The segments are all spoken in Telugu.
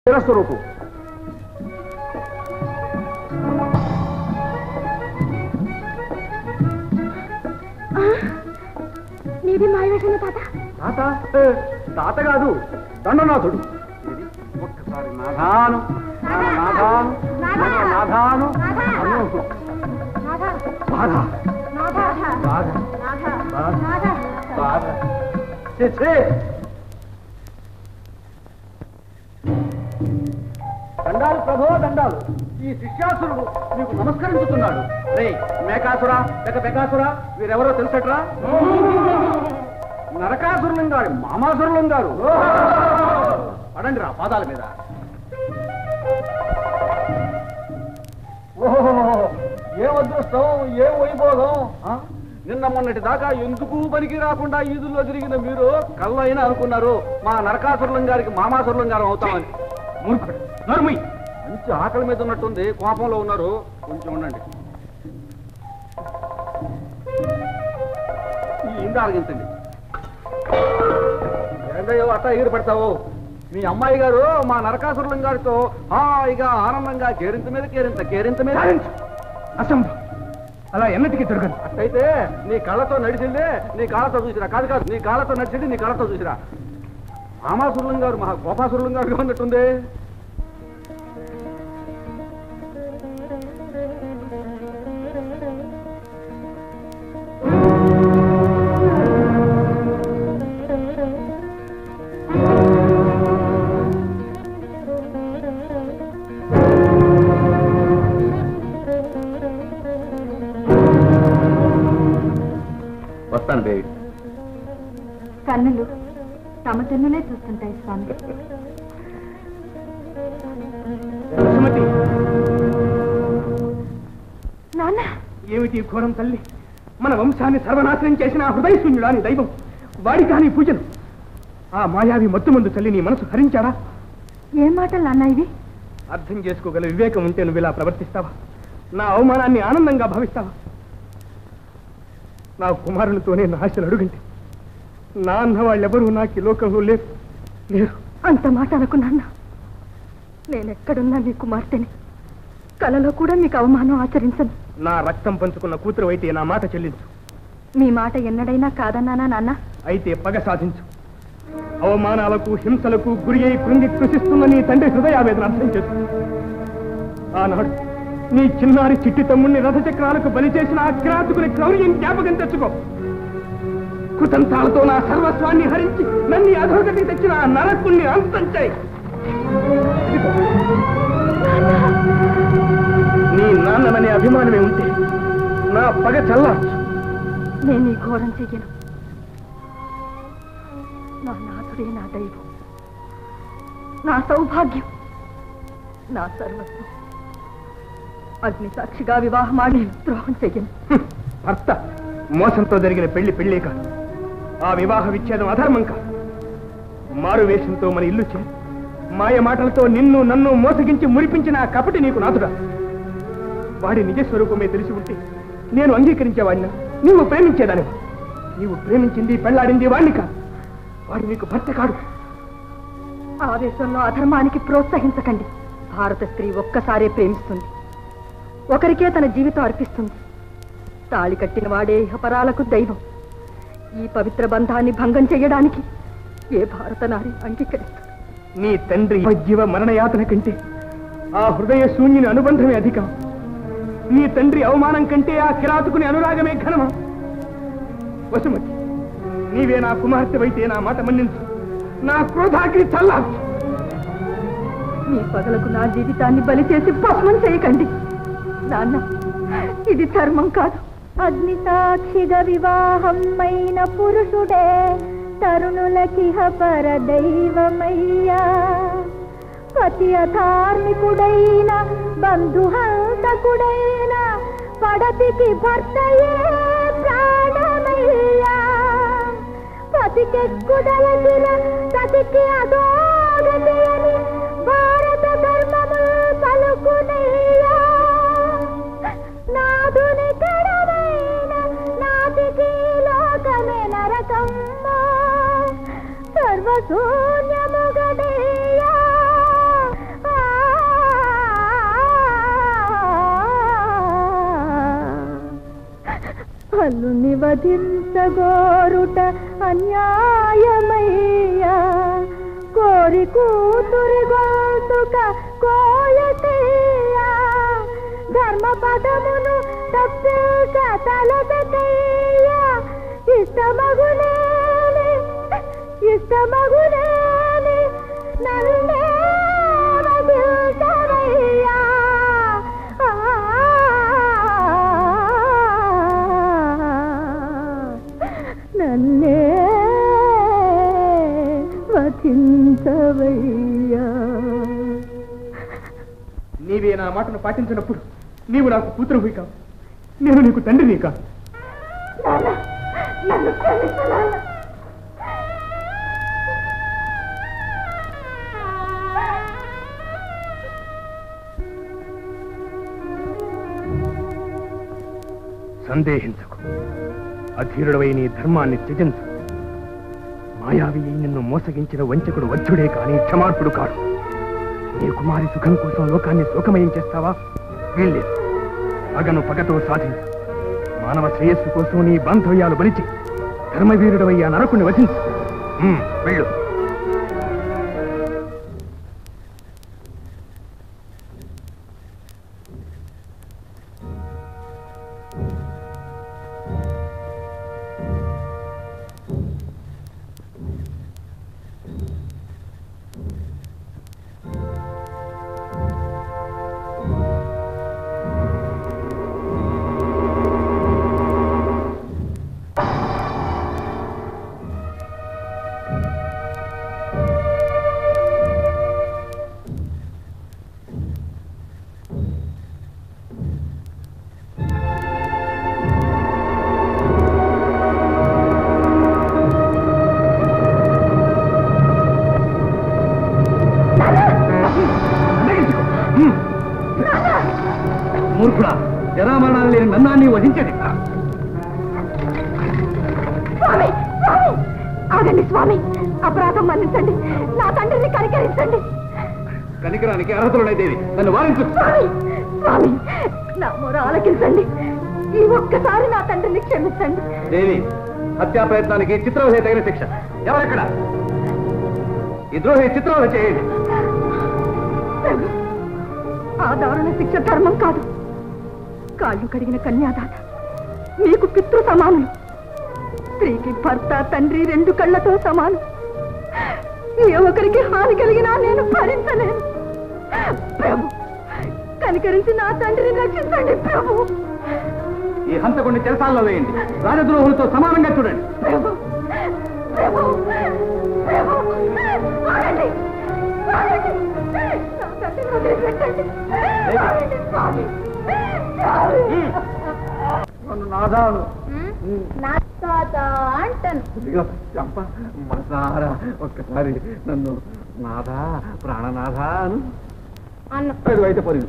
శిరస్సు రూపు నీది మాయవేషణ తాత తాత ఏ, తాత కాదు దండనాథుడు ఇది ఒక్కసారి నాథాను నాథ, నాథాను నాథ, నాథాను అను. బాధ బాధ బాధ బాధ ఛే, ఛే. దండాలు ప్రభో దండాలు ఈ శిష్యాసురుడు నీకు నమస్కరించుతున్నాడు రే మేకాసురా లేక బెకాసురా వీరెవరో తెలుసట్రా నరకాసురులం గారు మామాసురులం గారు పడండి రా పాదాల మీద ఓహో ఏ అదృష్టం ఏ వైభోగం ఆ? నిన్న మొన్నటి దాకా ఎందుకు పనికి రాకుండా ఈదుల్లో తిరిగిన మీరు కళ్ళైనా అనుకున్నారు మా నరకాసురులం గారికి మామాసురులం గారు అవుతామని మూర్ఖుడు నరుమి మంచి ఆకలి మీద ఉన్నట్టుంది కోపంలో ఉన్నారు కొంచెం ఉండండి ఈ ఇంద ఆరగించండి ఏంటయ్యో అట్ట ఎగిరి పడతావు మీ అమ్మాయి గారు మా నరకాసురులం గారితో హాయిగా ఆనందంగా కేరింత మీద కేరింత కేరింత మీద అసంభవం అలా ఎన్నటికీ దొరకదు అట్టయితే నీ కళ్ళతో నడిచిందే నీ కాళ్ళతో చూసిరా కాదు కాదు నీ కాళ్ళతో నడిచింది నీ కళ్ళతో చూసిరా మామాసురులం గారు మహా కోపాసురులం గారు ఉన్నట్టుంది వస్తాను బేబీ కన్నులు తమ తెన్నులే చూస్తుంటాయి స్వామి సుమతి నాన్న ఏమిటి ఈ ఘోరం తల్లి మన వంశాన్ని సర్వనాశనం చేసిన ఆ హృదయ శూన్యుడా నీ దైవం వాడి కాని పూజలు ఆ మాయావి మత్తు మందు తల్లి నీ మనసు హరించాడా ఏం మాటలు నాన్న ఇవి అర్థం చేసుకోగల వివేకం ఉంటే నువ్వు ఇలా ప్రవర్తిస్తావా నా అవమానాన్ని ఆనందంగా భావిస్తావా నా కుమారులతోనే నా ఆశలు అడుగంటే నా అన్న వాళ్ళెవరూ నాకు ఈ లోకంలో లేరు లేరు అంత మాట అనుకు నాన్న నేనెక్కడున్నా మీ కుమార్తెని కలలో కూడా మీకు అవమానం ఆచరించను నా రక్తం పంచుకున్న కూతురు అయితే నా మాట చెల్లించు మీ మాట ఎన్నడైనా కాదన్నానా నాన్న అయితే పగ సాధించు అవమానాలకు హింసలకు గురి అయి కృంగి కృషిస్తున్న నీ తండ్రి హృదయావేదన అర్థం చేసు ఆనాడు నీ చిన్నారి చిట్టి తమ్ముణ్ణి రథచక్రాలకు బలి చేసిన ఆ కిరాతకుని క్రౌర్యం జ్ఞాపకం తెచ్చుకో కుతంత్రాలతో నా సర్వస్వాన్ని హరించి నన్ను అధోగతి తెచ్చిన ఆ నరకుణ్ణి అంతం చేయి ఇదిగో. నీ నాన్నమనే అభిమానమే ఉంటే నా పగ చల్లార్చు నేను ఈ ఘోరం చెయ్యను నా నాథుడే నా దైవం నా సౌభాగ్యం నా సర్వస్వం అగ్ని సాక్షిగా వివాహమాడి ద్రోహం చెయ్యను హ్మ్. భర్త మోసంతో జరిగిన పెళ్లి పెళ్లే కాదు ఆ వివాహ విచ్ఛేదం అధర్మం కాదు మారు వేషంతో మన ఇల్లు చేరి మాయ మాటలతో నిన్ను నన్ను మోసగించి మురిపించిన ఆ కపటి నీకు నాథుడా వాడి నిజ స్వరూపమే తెలిసి ఉంటే నేను అంగీకరించేవాడినా నీవు ప్రేమించేదానివా నీవు ప్రేమించింది పెళ్లాడింది వాణ్ణి కాదు వాడు నీకు భర్త కాడు ఆవేశంలో అధర్మానికి ప్రోత్సహించకండి భారత స్త్రీ ఒక్కసారే ప్రేమిస్తుంది ఒకరికే తన జీవితం అర్పిస్తుంది తాళి కట్టిన వాడే ఇహపరాలకు దైవం ఈ పవిత్ర బంధాన్ని భంగం చేయడానికి ఏ భారత నారి అంగీకరిస్తుంది నీ తండ్రి జీవ మరణయాతన కంటే ఆ హృదయ శూన్యుని అనుబంధమే అధికం నీ తండ్రి అవమానం కంటే ఆ కిరాతకుని అనురాగమే ఘనమా వసుమతి నీవే నా కుమార్తెవైతే నా మాట మన్నించు నా క్రోధాగ్ని చల్లార్చు మీ పగలకు నా జీవితాన్ని బలి చేసి భస్మం చేయకండి నాన్న ఇది ధర్మం కాదు అగ్ని సాక్షిగా వివాహమైన పురుషుడే తరుణులకిహ పర దైవమయ్యా పతి అధార్మికుడైన బంధుహంతకుడైన పడతికి భర్తయే ప్రాణమయ్యా పతికెక్కుదలసిన సతికి అదోగతి అని భారత ధర్మము పలుకునయ్యా నాదుని కడవైన నాటికి లోకమే నరకమ్మా సర్వశూన్యముగడేయా వధించగోరుట అన్యాయమయ్యా కోరి కూతురి గోతుక కోయటయ్యా ధర్మ పదమును తప్పించ తలదకయ్యా ఇష్టమగులేని ఇష్టమగులేని నన్నే వదిల్చవయ్యా నన్నే వధించవయ్యా నీవే నా మాటను పాటించినప్పుడు నీవు నాకు కూతురు కావు నేను నీకు తండ్రిని కాదు నాన్న నన్ను క్షమించు నాన్న సందేహించకు అధీరుడవై నీ ధర్మాన్ని త్యజించు మాయావి అయి నిన్ను మోసగించిన వంచకుడు వజ్రుడే కాని క్షమార్పుడు కాడు నీ కుమారి సుఖం కోసం లోకాన్ని శోకమయం చేస్తావా వీల్లేదు పగను పగతో సాధించు మానవ శ్రేయస్సు కోసం నీ బాంధవ్యాలు బలిచి ధర్మవీరుడవై ఆ నరకుని వధించు ఉమ్, వెళ్ళు మూర్ఖుడా జరామరణాలు లేని నన్నాన్ని వధించది స్వామి స్వామి ఆగండి స్వామి అపరాధం మన్నించండి నా తండ్రిని కనికరించండి కనికరానికి అర్హతలున్నాయి దేవి నన్ను వారించు స్వామి స్వామి నా మొర ఆలకించండి ఈ ఒక్కసారి నా తండ్రిని క్షమించండి దేవి హత్యా ప్రయత్నానికి చిత్రవధ తగిన శిక్ష ఎవరెక్కడ ఈ ద్రోహి చిత్రవధ చేయండి ప్రభు, ఆ దారుణ శిక్ష ధర్మం కాదు కాళ్ళు కడిగిన కన్యాదాత మీకు పితృ సమానులు స్త్రీకి భర్త తండ్రి రెండు కళ్ళతో సమానం ఏ ఒకరికి హాని కలిగినా నేను భరించలేను ప్రభు కనికరించి నా తండ్రిని రక్షించండి ప్రభు ఈ హంతకుడిని చెరసాల్లో వేయండి రాజద్రోహులతో సమానంగా చూడండి ప్రభు ప్రభు ప్రభు ఆగండి ఆగండి నా తండ్రిని వదిలిపెట్టండి ఆగండి స్వామి స్వామి నన్ను నాదాను నా తాత అంటాను ఇదిగో చంప మనసారా ఒక్కసారి నన్ను నాథా ప్రాణనాథా అను అన్న అది అయితే పోరింది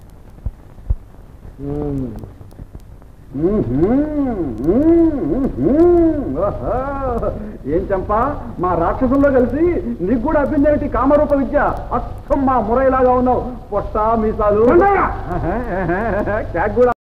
ఏం చంపా మా రాక్షసుల్లో కలిసి నీకు కూడా అభ్యంతరం కామరూప విద్య అచ్చం మా మురైలాగా ఉన్నావు పొట్ట మీసాలు క్యాక్ కూడా